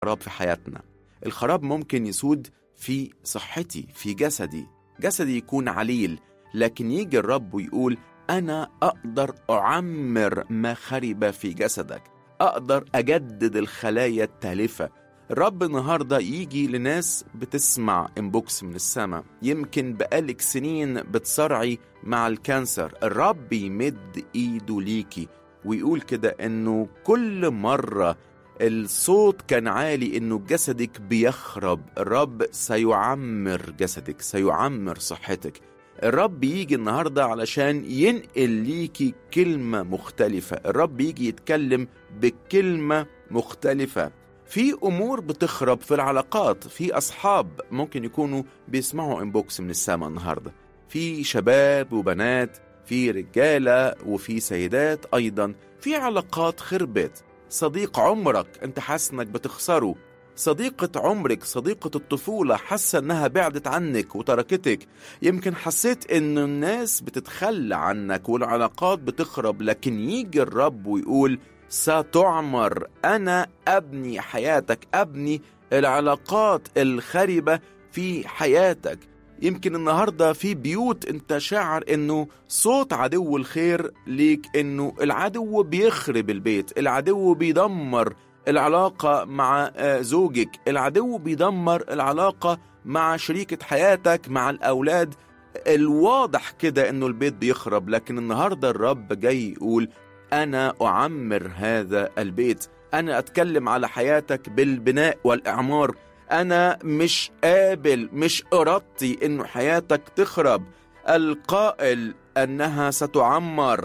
خراب في حياتنا الخراب ممكن يسود في صحتي في جسدي جسدي يكون عليل لكن يجي الرب ويقول أنا أقدر أعمر ما خرب في جسدك أقدر أجدد الخلايا التالفة الرب النهاردة يجي لناس بتسمع انبوكس من السماء يمكن بقالك سنين بتصارعي مع الكانسر الرب يمد ايده ليكي ويقول كده انه كل مرة الصوت كان عالي انه جسدك بيخرب الرب سيعمر جسدك سيعمر صحتك الرب يجي النهاردة علشان ينقل ليكي كلمة مختلفة الرب يجي يتكلم بكلمة مختلفة في امور بتخرب في العلاقات في اصحاب ممكن يكونوا بيسمعوا انبوكس من السماء النهارده في شباب وبنات في رجاله وفي سيدات ايضا في علاقات خربت صديق عمرك انت حاسس انك بتخسره صديقة عمرك صديقة الطفولة حاسة انها بعدت عنك وتركتك يمكن حسيت ان الناس بتتخلى عنك والعلاقات بتخرب لكن يجي الرب ويقول ستعمر انا ابني حياتك ابني العلاقات الخربه في حياتك يمكن النهارده في بيوت انت شاعر انه صوت عدو الخير ليك انه العدو بيخرب البيت العدو بيدمر العلاقه مع زوجك العدو بيدمر العلاقه مع شريكه حياتك مع الاولاد الواضح كده انه البيت بيخرب لكن النهارده الرب جاي يقول انا اعمر هذا البيت انا اتكلم على حياتك بالبناء والاعمار انا مش قابل مش ارادتي انه حياتك تخرب القائل انها ستعمر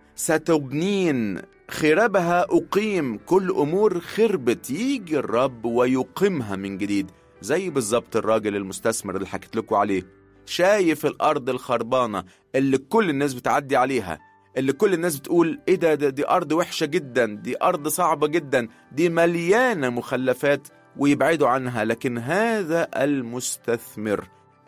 ستبنين خربها اقيم كل امور خربت يجي الرب ويقيمها من جديد زي بالظبط الراجل المستثمر اللي حكيت لكم عليه شايف الارض الخربانه اللي كل الناس بتعدي عليها اللي كل الناس بتقول ايه ده, ده دي ارض وحشه جدا دي ارض صعبه جدا دي مليانه مخلفات ويبعدوا عنها لكن هذا المستثمر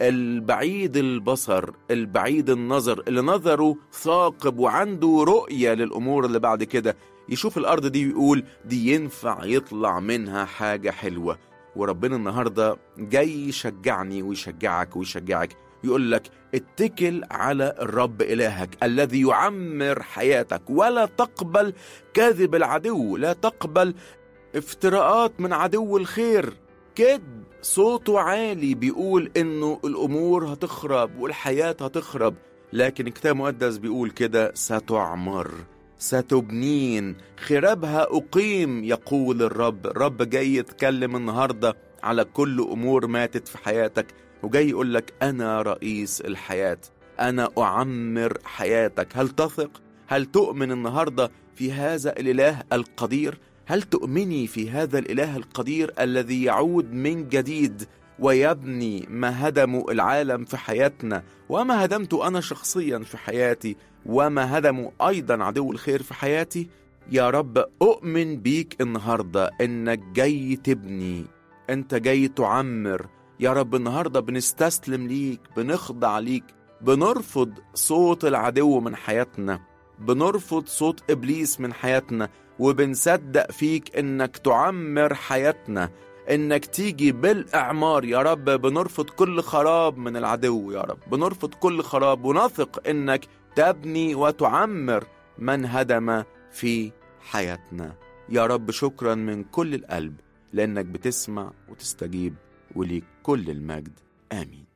البعيد البصر البعيد النظر اللي نظره ثاقب وعنده رؤية للأمور اللي بعد كده يشوف الأرض دي ويقول دي ينفع يطلع منها حاجة حلوة وربنا النهاردة جاي يشجعني ويشجعك ويشجعك يقول لك اتكل على الرب إلهك الذي يعمر حياتك ولا تقبل كذب العدو لا تقبل افتراءات من عدو الخير كذب صوته عالي بيقول انه الامور هتخرب والحياة هتخرب لكن الكتاب المقدس بيقول كده ستعمر ستبنين خرابها أقيم يقول الرب الرب جاي يتكلم النهاردة على كل أمور ماتت في حياتك وجاي يقول لك أنا رئيس الحياة أنا أعمر حياتك هل تثق؟ هل تؤمن النهاردة في هذا الإله القدير؟ هل تؤمني في هذا الإله القدير الذي يعود من جديد ويبني ما هدموا العالم في حياتنا وما هدمته أنا شخصيا في حياتي وما هدموا أيضا عدو الخير في حياتي يا رب أؤمن بيك النهاردة إنك جاي تبني أنت جاي تعمر يا رب النهاردة بنستسلم ليك بنخضع ليك بنرفض صوت العدو من حياتنا بنرفض صوت إبليس من حياتنا وبنصدق فيك إنك تعمر حياتنا إنك تيجي بالإعمار يا رب بنرفض كل خراب من العدو يا رب بنرفض كل خراب ونثق إنك تبني وتعمر من هدم في حياتنا يا رب شكرا من كل القلب لأنك بتسمع وتستجيب وليك كل المجد آمين